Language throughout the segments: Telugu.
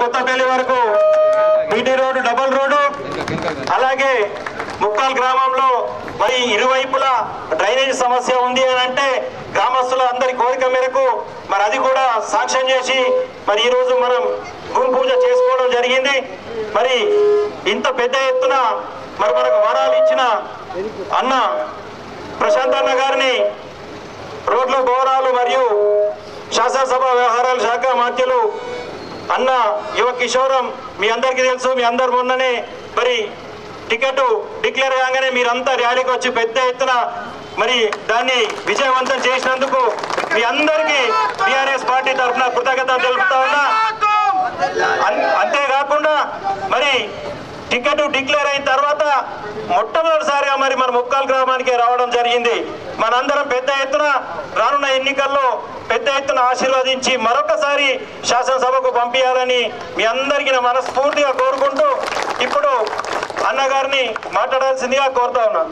కొత్తపల్లి వరకు బీటీ రోడ్డు డబల్ రోడ్డు అలాగే ముక్కాల్ గ్రామంలో మరి ఇరువైపులా డ్రైనేజ్ సమస్య ఉంది అని అంటే గ్రామస్తుల అందరి కోరిక మేరకు మరి అది కూడా సాంక్షన్ చేసి మరి ఈ రోజు మనం భూమి పూజ చేసుకోవడం జరిగింది మరి ఇంత పెద్ద ఎత్తున మరి మనకు వరాలు ఇచ్చిన అన్న ప్రశాంత్ అన్న గారిని రోడ్లు బోరాలు మరియు శాసనసభ వ్యవహారాల శాఖ మంత్రులు అన్న యువ కిషోరం మీ అందరికీ తెలుసు మీ అందరు మొన్ననే మరి టికెట్ డిక్లేర్ కాగానే మీరంతా ర్యాలీకి వచ్చి పెద్ద ఎత్తున మరి దాన్ని విజయవంతం చేసినందుకు మీ అందరికీ టిఆర్ఎస్ పార్టీ తరఫున కృతజ్ఞత తెలుపుతా ఉన్నా అన్- అంతేకాకుండా మరి టికెట్ డిక్లేర్ అయిన తర్వాత మొట్టమొదటిసారిగా మరి మన ముక్కాల్ గ్రామానికి రావడం జరిగింది మనందరం పెద్ద ఎత్తున రానున్న ఎన్నికల్లో పెద్ద ఎత్తున ఆశీర్వదించి మరొకసారి శాసనసభకు పంపించాలని మీ అందరికీ నా మనస్ఫూర్తిగా కోరుకుంటూ ఇప్పుడు అన్నగారిని మాట్లాడాల్సిందిగా కోరుతా ఉన్నా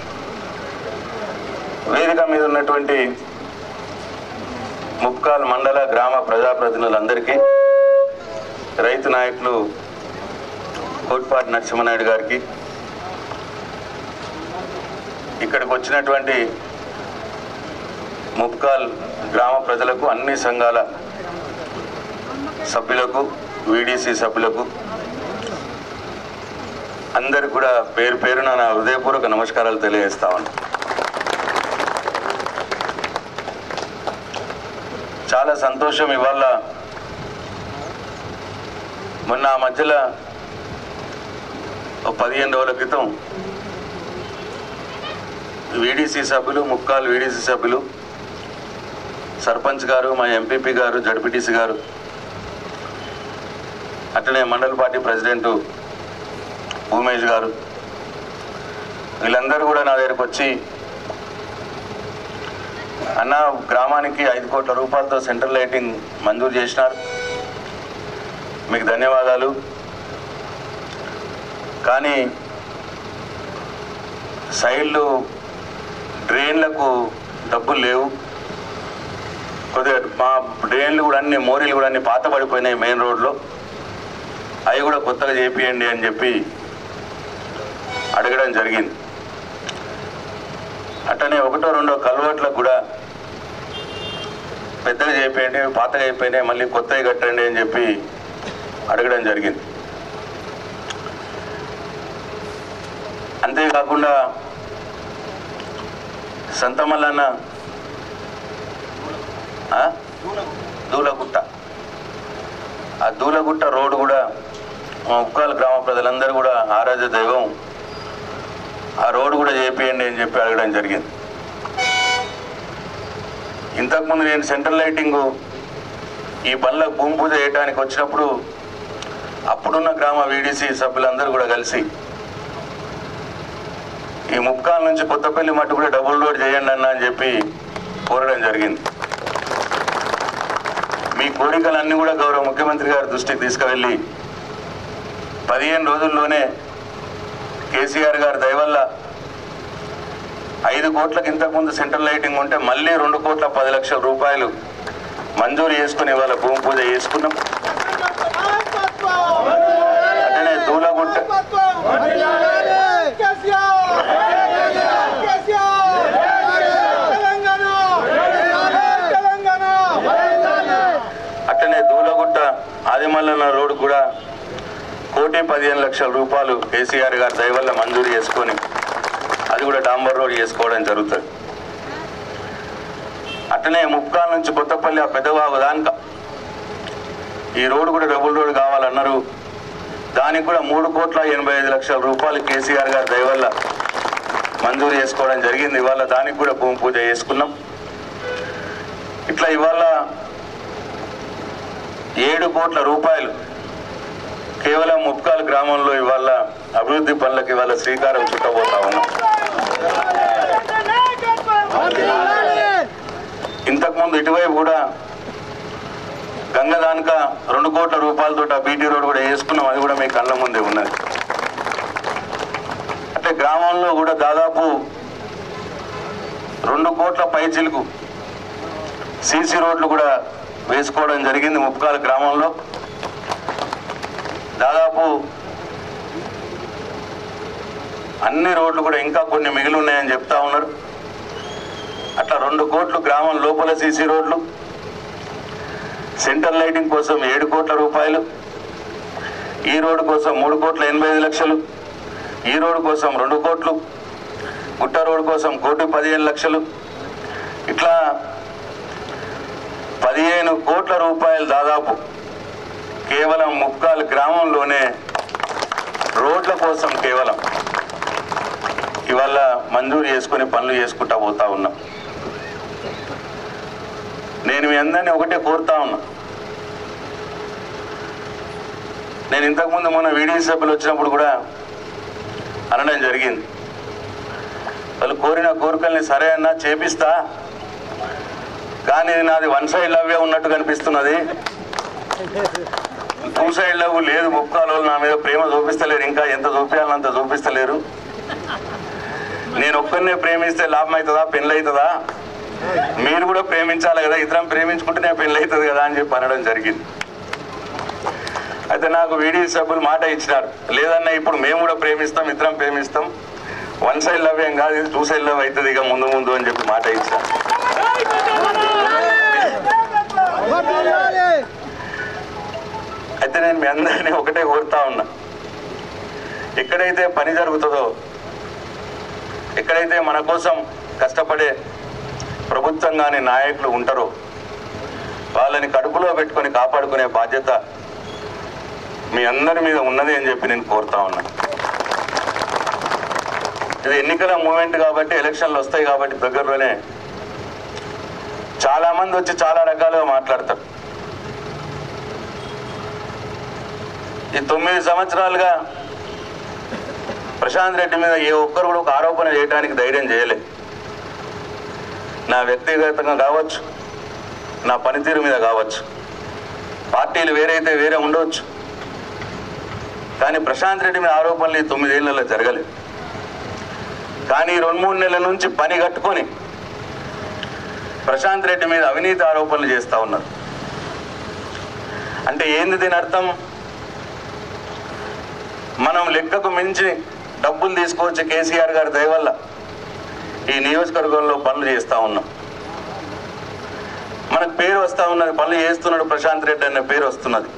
వేదిక మీద ఉన్నటువంటి ముక్కాల్ మండల గ్రామ ప్రజాప్రతినిధులందరికీ రైతు నాయకులు కోట్పాటి నరసింహనాయుడు గారికి ఇక్కడికి వచ్చినటువంటి ముక్కాల్ గ్రామ ప్రజలకు అన్ని సంఘాల సభ్యులకు వీడీసీ సభ్యులకు అందరికి కూడా పేరు పేరున నా హృదయపూర్వక నమస్కారాలు తెలియజేస్తా ఉన్నాను చాలా సంతోషం ఇవాళ మొన్న ఆ మధ్యలో ఒక పదిహేను రోజుల క్రితం వీడీసీ సభ్యులు ముక్కాలు వీడీసీ సభ్యులు సర్పంచ్ గారు మా ఎంపీపీ గారు జడ్పీటీసీ గారు అట్లనే మండల పార్టీ ప్రెసిడెంట్ భూమేష్ గారు వీళ్ళందరూ కూడా నా దగ్గరకు వచ్చి అన్న గ్రామానికి ఐదు కోట్ల రూపాయలతో సెంట్రల్ లైటింగ్ మంజూరు చేసినారు మీకు ధన్యవాదాలు కానీ సైడ్లు డ్రైన్లకు డబ్బులు లేవు కొద్దిగా మా డ్రైన్లు కూడా అన్ని మోరీలు కూడా అన్ని పాత పడిపోయినాయి మెయిన్ రోడ్లో అవి కూడా కొత్తగా చేపియండి అని చెప్పి అడగడం జరిగింది అట్టనే ఒకటో రెండో కల్వర్ట్లకు కూడా పెద్దగా చేపేయండి పాతగా అయిపోయినాయి మళ్ళీ కొత్తవి కట్టండి అని చెప్పి అడగడం జరిగింది అంతేకాకుండా సంతమల్లన్న ఆ? దూలగుట్ట ఆ దూలగుట్ట రోడ్డు కూడా మా ఉక్కాల గ్రామ ప్రజలందరూ కూడా ఆరాధ్య దైవం ఆ రోడ్డు కూడా చేపియండి అని చెప్పి అడగడం జరిగింది ఇంతకుముందు నేను సెంట్రల్ లైటింగ్ ఈ పనులకు భూమి పూజ చేయడానికి వచ్చినప్పుడు అప్పుడున్న గ్రామ వీడీసీ సభ్యులందరూ కూడా కలిసి ఈ ముక్కాల నుంచి కొత్తపల్లి మట్టు కూడా డబుల్ రోడ్ చేయండి అన్న అని చెప్పి కోరడం జరిగింది మీ కోరికలన్నీ కూడా గౌరవ ముఖ్యమంత్రి గారి దృష్టికి తీసుకువెళ్ళి పదిహేను రోజుల్లోనే కేసీఆర్ గారి దయవల్ల ఐదు కోట్లకు ఇంతకుముందు సెంట్రల్ లైటింగ్ ఉంటే మళ్ళీ రెండు కోట్ల పది లక్షల రూపాయలు మంజూరు చేసుకుని ఇవాళ భూమి పూజ చేసుకున్నాం అట్లనే దూలగుట్ట అట్లనే దూలగుట్ట ఆదిమల్లన్న రోడ్డు కూడా కోటి పదిహేను లక్షల రూపాయలు కేసీఆర్ గారి దయవల్ల మంజూరు చేసుకొని అది కూడా డాంబర్ రోడ్ చేసుకోవడం జరుగుతుంది అట్లనే ముక్కాల నుంచి కొత్తపల్లి ఆ పెద్దవాగు దానిక ఈ రోడ్డు కూడా డబుల్ రోడ్ కావాలన్నారు దానికి కూడా మూడు కోట్ల ఎనభై ఐదు లక్షల రూపాయలు కేసీఆర్ గారి దయవల్ల మంజూరు చేసుకోవడం జరిగింది ఇవాళ దానికి కూడా భూమి పూజ చేసుకున్నాం ఇట్లా ఇవాళ ఏడు కోట్ల రూపాయలు కేవలం ముప్కాల్ గ్రామంలో ఇవాళ అభివృద్ధి పనులకు ఇవాళ శ్రీకారం చుట్టబోతా ఉన్నాం ఇంతకుముందు ఇటువైపు కూడా గంగదానిక రెండు కోట్ల రూపాయలతో ఆ బీటీ రోడ్ కూడా వేసుకున్నాం అది కూడా మీ కళ్ళ ముందే ఉన్నది అంటే గ్రామంలో కూడా దాదాపు రెండు కోట్ల పైచిలకు సీసీ రోడ్లు కూడా వేసుకోవడం జరిగింది ముప్కాల గ్రామంలో దాదాపు అన్ని రోడ్లు కూడా ఇంకా కొన్ని మిగిలి ఉన్నాయని చెప్తా ఉన్నారు అట్లా రెండు కోట్లు గ్రామం లోపల సీసీ రోడ్లు సెంట్రల్ లైటింగ్ కోసం ఏడు కోట్ల రూపాయలు ఈ రోడ్డు కోసం మూడు కోట్ల ఎనభై ఐదు లక్షలు ఈ రోడ్డు కోసం రెండు కోట్లు గుట్ట రోడ్డు కోసం కోటి పదిహేను లక్షలు ఇట్లా పదిహేను కోట్ల రూపాయలు దాదాపు కేవలం ముక్కాలు గ్రామంలోనే రోడ్ల కోసం కేవలం ఇవాళ మంజూరు చేసుకుని పనులు చేసుకుంటా పోతా ఉన్నాం నేను మీ అందరినీ ఒకటే కోరుతా ఉన్నా నేను ఇంతకుముందు మొన్న వీడియో సభ్యులు వచ్చినప్పుడు కూడా అనడం జరిగింది వాళ్ళు కోరిన కోరికల్ని సరే అన్నా చేపిస్తా కానీ నాది వన్ సైడ్ లవ్వే ఉన్నట్టు కనిపిస్తున్నది టూ సైడ్ లవ్ లేదు ముక్కాలు నా మీద ప్రేమ చూపిస్తలేరు ఇంకా ఎంత చూపించాలని అంత చూపిస్తలేరు నేను ఒక్కరినే ప్రేమిస్తే లాభం అవుతుందా పెళ్ళి అవుతుందా మీరు కూడా ప్రేమించాలి కదా ఇద్దరం ప్రేమించుకుంటేనే పెళ్ళి అవుతుంది కదా అని చెప్పి అనడం జరిగింది అయితే నాకు వీడియో సభ్యులు మాట ఇచ్చినారు లేదన్నా ఇప్పుడు మేము కూడా ప్రేమిస్తాం ఇద్దరం ప్రేమిస్తాం వన్ సైడ్ లవ్ ఏం కాదు ఇది టూ సైడ్ లవ్ అవుతుంది ఇక ముందు ముందు అని చెప్పి మాట ఇచ్చినారు అయితే నేను మీ అందరినీ ఒకటే కోరుతా ఉన్నా ఎక్కడైతే పని జరుగుతుందో ఎక్కడైతే మన కోసం కష్టపడే ప్రభుత్వం కానీ నాయకులు ఉంటారో వాళ్ళని కడుపులో పెట్టుకొని కాపాడుకునే బాధ్యత మీ అందరి మీద ఉన్నది అని చెప్పి నేను కోరుతా ఉన్నా ఇది ఎన్నికల మూమెంట్ కాబట్టి ఎలక్షన్లు వస్తాయి కాబట్టి దగ్గరలోనే చాలా మంది వచ్చి చాలా రకాలుగా మాట్లాడతారు ఈ తొమ్మిది సంవత్సరాలుగా ప్రశాంత్ రెడ్డి మీద ఏ ఒక్కరు కూడా ఒక ఆరోపణ చేయడానికి ధైర్యం చేయలే నా వ్యక్తిగతంగా కావచ్చు నా పనితీరు మీద కావచ్చు పార్టీలు వేరైతే వేరే ఉండవచ్చు కానీ ప్రశాంత్ రెడ్డి మీద ఆరోపణలు ఈ తొమ్మిదేళ్లలో జరగలేదు కానీ ఈ రెండు మూడు నెలల నుంచి పని కట్టుకొని ప్రశాంత్ రెడ్డి మీద అవినీతి ఆరోపణలు చేస్తూ ఉన్నారు అంటే ఏంది దీని అర్థం మనం లెక్కకు మించి డబ్బులు తీసుకోవచ్చు కేసీఆర్ గారి దయ వల్ల ఈ నియోజకవర్గంలో పనులు చేస్తూ ఉన్నాం మనకు పేరు వస్తూ ఉన్నది పనులు చేస్తున్నాడు ప్రశాంత్ రెడ్డి అనే పేరు వస్తున్నది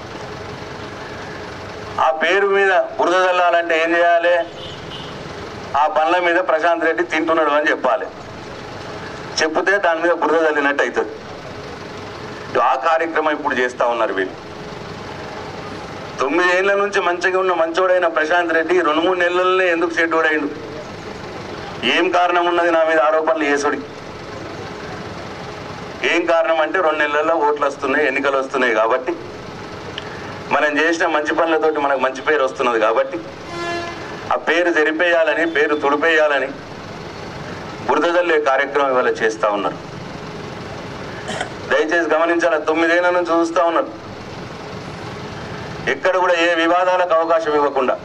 ఆ పేరు మీద బురద చల్లాలంటే ఏం చేయాలి ఆ పనుల మీద ప్రశాంత్ రెడ్డి తింటున్నాడు అని చెప్పాలి చెప్తే దాని మీద బురద చల్లినట్టు అవుతుంది ఆ కార్యక్రమం ఇప్పుడు చేస్తూ ఉన్నారు వీళ్ళు తొమ్మిదేళ్ల నుంచి మంచిగా ఉన్న మంచోడైన ప్రశాంత్ రెడ్డి రెండు మూడు నెలలనే ఎందుకు చెడ్డోడైండు ఏం కారణం ఉన్నది నా మీద ఆరోపణలు చేసుడికి ఏం కారణం అంటే రెండు నెలల్లో ఓట్లు వస్తున్నాయి ఎన్నికలు వస్తున్నాయి కాబట్టి మనం చేసిన మంచి పనులతోటి మనకు మంచి పేరు వస్తున్నది కాబట్టి ఆ పేరు జరిపేయాలని పేరు తుడిపేయాలని బురదల్లే కార్యక్రమం ఇవాళ చేస్తూ ఉన్నారు దయచేసి గమనించాలి తొమ్మిదేళ్ల నుంచి చూస్తూ ఉన్నారు ఎక్కడ కూడా ఏ వివాదాలకు అవకాశం ఇవ్వకుండా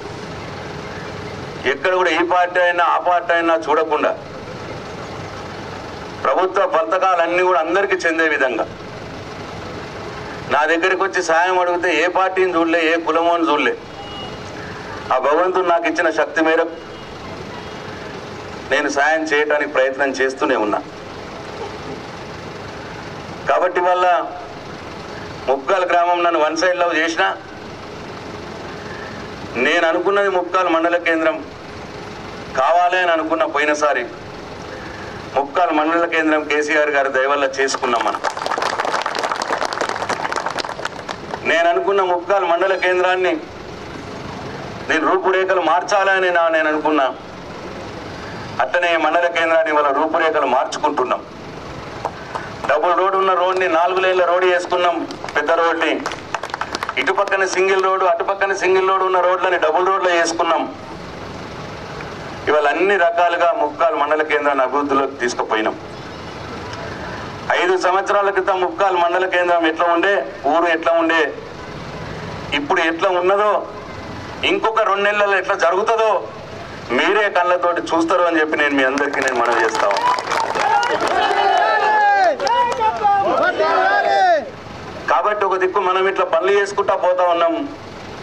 ఎక్కడ కూడా ఈ పార్టీ అయినా ఆ పార్టీ అయినా చూడకుండా ప్రభుత్వ పథకాలన్నీ కూడా అందరికీ చెందే విధంగా నా దగ్గరికి వచ్చి సాయం అడిగితే ఏ పార్టీని చూడలే ఏ కులమో అని చూడలే ఆ భగవంతుడు నాకు ఇచ్చిన శక్తి మేరకు నేను సాయం చేయడానికి ప్రయత్నం చేస్తూనే ఉన్నా కాబట్టి వల్ల ముక్కాల గ్రామం నన్ను వన్ సైడ్ లవ్ చేసిన నేను అనుకున్నది ముక్కాల మండల కేంద్రం కావాలి అని అనుకున్న పోయినసారి ముక్కాల మండల కేంద్రం కేసీఆర్ గారి దయవల్ల చేసుకున్నాం మనం నేను అనుకున్న ముక్కాల మండల కేంద్రాన్ని నేను రూపురేఖలు మార్చాలని నా నేను అనుకున్నా అట్టనే మండల కేంద్రాన్ని వాళ్ళ రూపురేఖలు మార్చుకుంటున్నాం డబుల్ రోడ్ ఉన్న రోడ్ని నాలుగు లేన్ల రోడ్ వేసుకున్నాం పెద్ద రోడ్ని ఇటు పక్కన సింగిల్ రోడ్డు అటు పక్కన సింగిల్ రోడ్ ఉన్న రోడ్లని డబుల్ రోడ్లో వేసుకున్నాం ఇవాళ అన్ని రకాలుగా ముక్కాలు మండల కేంద్రాన్ని అభివృద్ధిలోకి తీసుకుపోయినాం ఐదు సంవత్సరాల క్రితం ముక్కాలు మండల కేంద్రం ఎట్లా ఉండే ఊరు ఎట్లా ఉండే ఇప్పుడు ఎట్లా ఉన్నదో ఇంకొక రెండు నెలల్లో ఎట్లా జరుగుతుందో మీరే కళ్ళతోటి చూస్తారు అని చెప్పి నేను మీ అందరికీ నేను మనవి చేస్తాను కాబట్టి ఒక దిక్కు మనం ఇట్లా పనులు చేసుకుంటా పోతా ఉన్నాం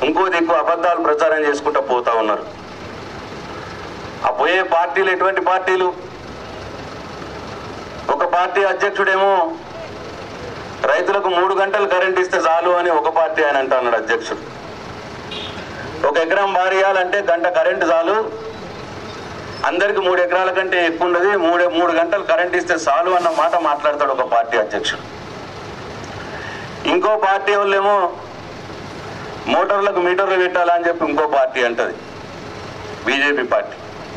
ఇంకో దిక్కు అబద్ధాలు ప్రచారం చేసుకుంటూ పోతా ఉన్నారు ఆ పోయే పార్టీలు ఎటువంటి పార్టీలు ఒక పార్టీ అధ్యక్షుడేమో రైతులకు మూడు గంటలు కరెంట్ ఇస్తే చాలు అని ఒక పార్టీ ఆయన అంటున్నాడు అధ్యక్షుడు ఒక ఎకరం బారియాలంటే గంట కరెంటు చాలు అందరికి మూడు ఎకరాల కంటే ఎక్కువ ఉండదు మూడు మూడు గంటలు కరెంట్ ఇస్తే చాలు అన్న మాట మాట్లాడతాడు ఒక పార్టీ అధ్యక్షుడు ఇంకో పార్టీ వాళ్ళేమో మోటార్లకు మీటర్లు పెట్టాలని చెప్పి ఇంకో పార్టీ అంటది బీజేపీ పార్టీ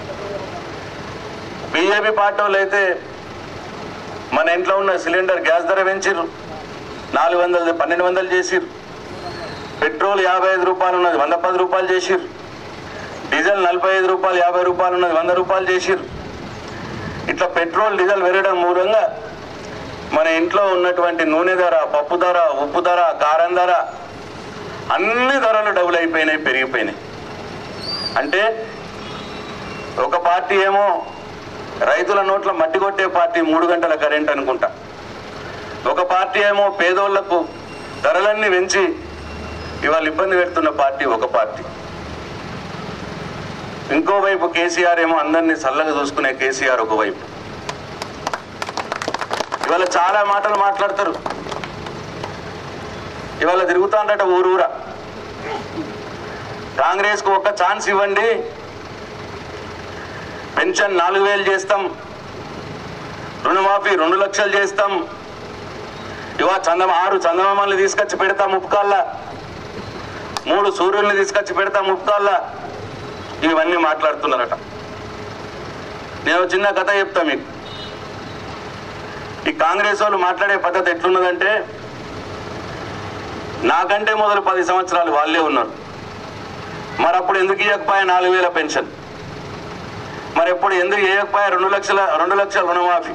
బీజేపీ పార్టీ వాళ్ళు అయితే మన ఇంట్లో ఉన్న సిలిండర్ గ్యాస్ ధర పెంచిర్రు నాలుగు వందలు పన్నెండు వందలు చేసిర్రు పెట్రోల్ యాభై ఐదు రూపాయలు ఉన్నది వంద పది రూపాయలు చేసిర్రు డీజిల్ నలభై ఐదు రూపాయలు యాభై రూపాయలు ఉన్నది వంద రూపాయలు చేసిర్రు ఇట్లా పెట్రోల్ డీజిల్ పెరగడం మూలంగా మన ఇంట్లో ఉన్నటువంటి నూనె ధర పప్పు ధర ఉప్పు ధర కారం ధర అన్ని ధరలు డబుల్ అయిపోయినాయి పెరిగిపోయినాయి అంటే ఒక పార్టీ ఏమో రైతుల నోట్ల మట్టి కొట్టే పార్టీ మూడు గంటల కరెంట్ అనుకుంటా ఒక పార్టీ ఏమో పేదోళ్లకు ధరలన్నీ పెంచి ఇవాళ ఇబ్బంది పెడుతున్న పార్టీ ఒక పార్టీ ఇంకోవైపు కేసీఆర్ ఏమో అందరినీ చల్లగా చూసుకునే కేసీఆర్ ఒకవైపు ఇవాళ చాలా మాటలు మాట్లాడతారు ఇవాళ తిరుగుతాండట ఊరూరా కాంగ్రెస్ కు ఒక్క ఛాన్స్ ఇవ్వండి పెన్షన్ నాలుగు వేలు చేస్తాం రుణమాఫీ రెండు లక్షలు చేస్తాం ఇవా చందమ ఆరు చందమామల్ని తీసుకొచ్చి పెడతాం ముప్పుకాల్లా మూడు సూర్యుల్ని తీసుకొచ్చి పెడతాం ముప్పుకాల్లా ఇవన్నీ మాట్లాడుతున్నారట నేను ఒక చిన్న కథ చెప్తా మీకు ఈ కాంగ్రెస్ వాళ్ళు మాట్లాడే పద్ధతి ఎట్లున్నదంటే నాకంటే మొదలు పది సంవత్సరాలు వాళ్ళే ఉన్నారు మరి అప్పుడు ఎందుకు ఇవ్వకపోయా నాలుగు వేల పెన్షన్ మరి ఎప్పుడు ఎందుకు ఇవ్వకపోయా రెండు లక్షల రెండు లక్షల రుణమాఫీ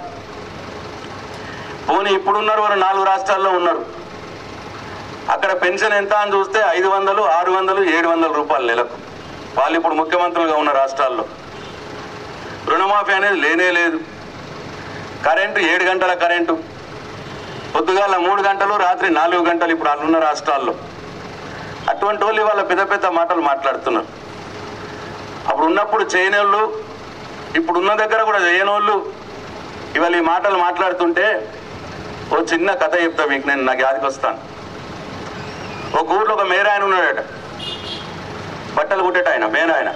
పోనీ ఇప్పుడున్నారు వారు నాలుగు రాష్ట్రాల్లో ఉన్నారు అక్కడ పెన్షన్ ఎంత అని చూస్తే ఐదు వందలు ఆరు వందలు ఏడు వందల రూపాయలు నెలకు వాళ్ళు ఇప్పుడు ముఖ్యమంత్రులుగా ఉన్న రాష్ట్రాల్లో రుణమాఫీ అనేది లేనే లేదు కరెంటు ఏడు గంటల కరెంటు పొద్దుగాల మూడు గంటలు రాత్రి నాలుగు గంటలు ఇప్పుడు అల్లున్న రాష్ట్రాల్లో అటువంటి వాళ్ళు ఇవాళ పెద్ద పెద్ద మాటలు మాట్లాడుతున్నారు అప్పుడు ఉన్నప్పుడు చేయనోళ్ళు ఇప్పుడు ఉన్న దగ్గర కూడా చేయనోళ్ళు ఇవాళ ఈ మాటలు మాట్లాడుతుంటే ఓ చిన్న కథ చెప్తా మీకు నేను నాకు యాదికి వస్తాను ఒక ఊర్లో ఒక మేర ఆయన ఉన్నాడట బట్టలు కుట్టేట ఆయన మేర ఆయన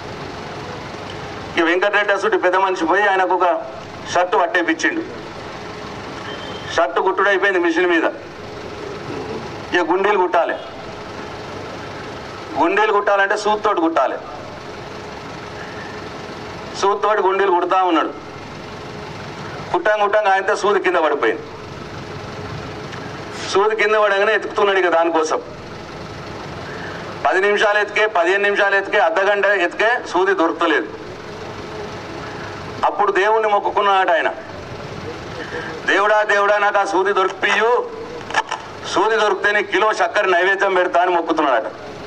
ఈ వెంకటరెడ్డి అసుడి పెద్ద మనిషి పోయి ఆయనకు ఒక షర్టు పట్టేపిచ్చిండు షర్టు కుట్టుడు అయిపోయింది మిషన్ మీద ఇక గుండీలు కుట్టాలి గుండీలు కుట్టాలంటే సూత్తోటి కుట్టాలి సూత్తోటి గుండీలు కుడతా ఉన్నాడు కుట్టంగా కుట్టంగా ఆయనతో సూది కింద పడిపోయింది సూది కింద పడగానే ఎతుకుతున్నాడు ఇక దానికోసం పది నిమిషాలు ఎతికే పదిహేను నిమిషాలు ఎతికే అర్ధగంట ఎతికే సూది దొరుకుతలేదు అప్పుడు దేవుణ్ణి మొక్కుకున్నాడు ఆయన దేవుడా దేవుడా నాకు ఆ సూది దొరికిపియు సూది దొరికితే నీకు కిలో చక్కెర నైవేద్యం పెడతా అని మొక్కుతున్నాడట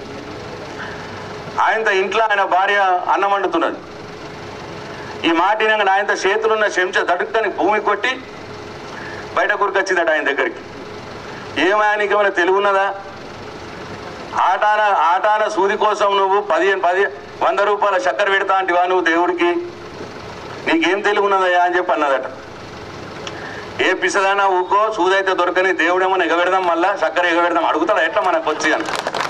ఆయనతో ఇంట్లో ఆయన భార్య అన్నం వండుతున్నది ఈ మాట వినగానే ఆయనతో చేతులున్న చెంచా దడుక్కని భూమి కొట్టి బయట కురికొచ్చిందట ఆయన దగ్గరికి ఏమైనా నీకు ఏమైనా తెలివి ఉన్నదా ఆటాన ఆటాన సూది కోసం నువ్వు పదిహేను పది వంద రూపాయల చక్కెర పెడతా అంటివా నువ్వు దేవుడికి నీకేం తెలివి ఉన్నదయ్యా అని చెప్పి అన్నదట ఏ పిసదైనా ఊకో సూదైతే దొరకని దేవుడేమో ఎగబెడదాం మళ్ళా చక్కెర ఎగబెడదాం అడుగుతాడా ఎట్లా మనకు వచ్చి అని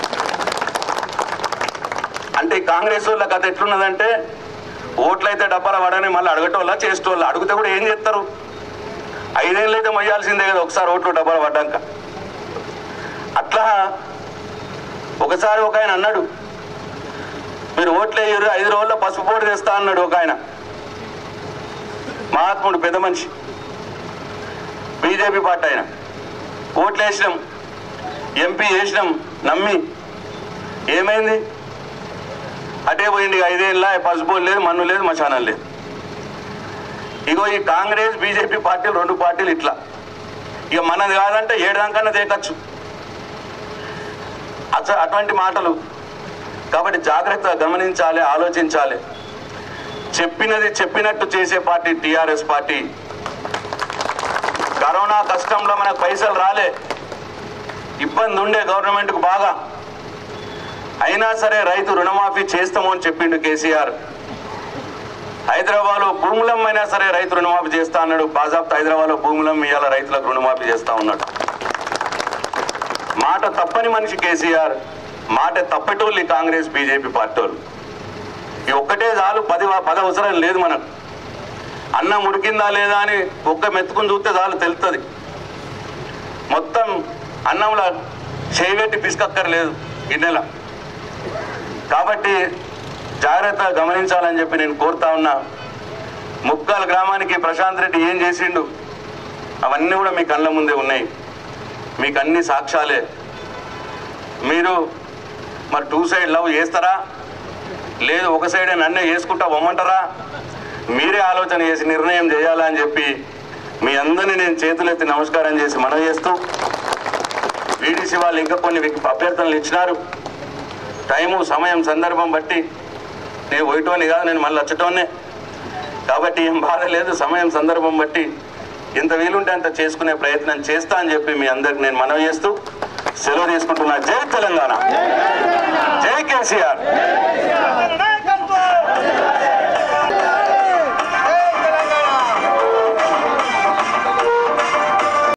అంటే ఈ కాంగ్రెస్ వాళ్ళ కథ ఎట్లున్నదంటే ఓట్లయితే డబ్బాల పడని మళ్ళీ అడగటోళ్ళ చేసేటోళ్ళ అడిగితే కూడా ఏం చేస్తారు ఐదేళ్ళు అయితే మొయ్యాల్సిందే కదా ఒకసారి ఓట్లు డబ్బాలు పడ్డాక అట్లా ఒకసారి ఒక ఆయన అన్నాడు మీరు ఓట్లు వేయరు ఐదు రోజుల్లో పసుపు పోటు తెస్తా అన్నాడు ఒక ఆయన మహాత్ముడు పెద్ద మనిషి బీజేపీ పార్టీ ఆయన ఓట్లు వేసినాం ఎంపీ వేసినాం నమ్మి ఏమైంది అటే పోయింది ఇక ఐదేళ్ళ పసుపు లేదు మన్ను లేదు మశానం లేదు ఇగో ఈ కాంగ్రెస్ బీజేపీ పార్టీలు రెండు పార్టీలు ఇట్లా ఇక మనది కాదంటే ఏడు దానికన్నా దేకచ్చు అస అటువంటి మాటలు కాబట్టి జాగ్రత్తగా గమనించాలి ఆలోచించాలి చెప్పినది చెప్పినట్టు చేసే పార్టీ టిఆర్ఎస్ పార్టీ కరోనా కష్టంలో మనకు పైసలు రాలే ఇబ్బంది ఉండే గవర్నమెంట్కు బాగా అయినా సరే రైతు రుణమాఫీ చేస్తాము అని చెప్పిండు కేసీఆర్ హైదరాబాద్లో భూములమ్మైనా సరే రైతు రుణమాఫీ చేస్తా అన్నాడు బాజాబ్తా హైదరాబాద్లో భూములం ఇవాళ రైతులకు రుణమాఫీ చేస్తా ఉన్నాడు మాట తప్పని మనిషి కేసీఆర్ మాట తప్పటోళ్ళు ఈ కాంగ్రెస్ బీజేపీ పార్టీలు ఈ ఒక్కటే చాలు పది పది అవసరం లేదు మనకు అన్నం ఉడికిందా లేదా అని ఒక్క మెత్తుకుని చూస్తే చాలు తెలుస్తుంది మొత్తం అన్నంలో చేయబెట్టి పిసుకక్కర్లేదు గిన్నెల కాబట్టి జాగ్రత్త గమనించాలని చెప్పి నేను కోరుతా ఉన్నా ముక్కాల గ్రామానికి ప్రశాంత్ రెడ్డి ఏం చేసిండు అవన్నీ కూడా మీ కళ్ళ ముందే ఉన్నాయి మీకు అన్ని సాక్ష్యాలే మీరు మరి టూ సైడ్ లవ్ చేస్తారా లేదు ఒక సైడే నన్నే చేసుకుంటా పొమ్మంటారా మీరే ఆలోచన చేసి నిర్ణయం చేయాలా అని చెప్పి మీ అందరినీ నేను చేతులెత్తి నమస్కారం చేసి మనవి చేస్తూ వీడిసి వాళ్ళు ఇంకా కొన్ని వ్యక్తి- అభ్యర్థనలు ఇచ్చినారు టైము సమయం సందర్భం బట్టి నేను పోయటోని కాదు నేను మళ్ళీ వచ్చటోనే కాబట్టి ఏం బాధ లేదు సమయం సందర్భం బట్టి ఎంత వీలుంటే అంత చేసుకునే ప్రయత్నం చేస్తా అని చెప్పి మీ అందరికి నేను మనవి చేస్తూ సెలవు తీసుకుంటున్నా జై తెలంగాణ జై కేసీఆర్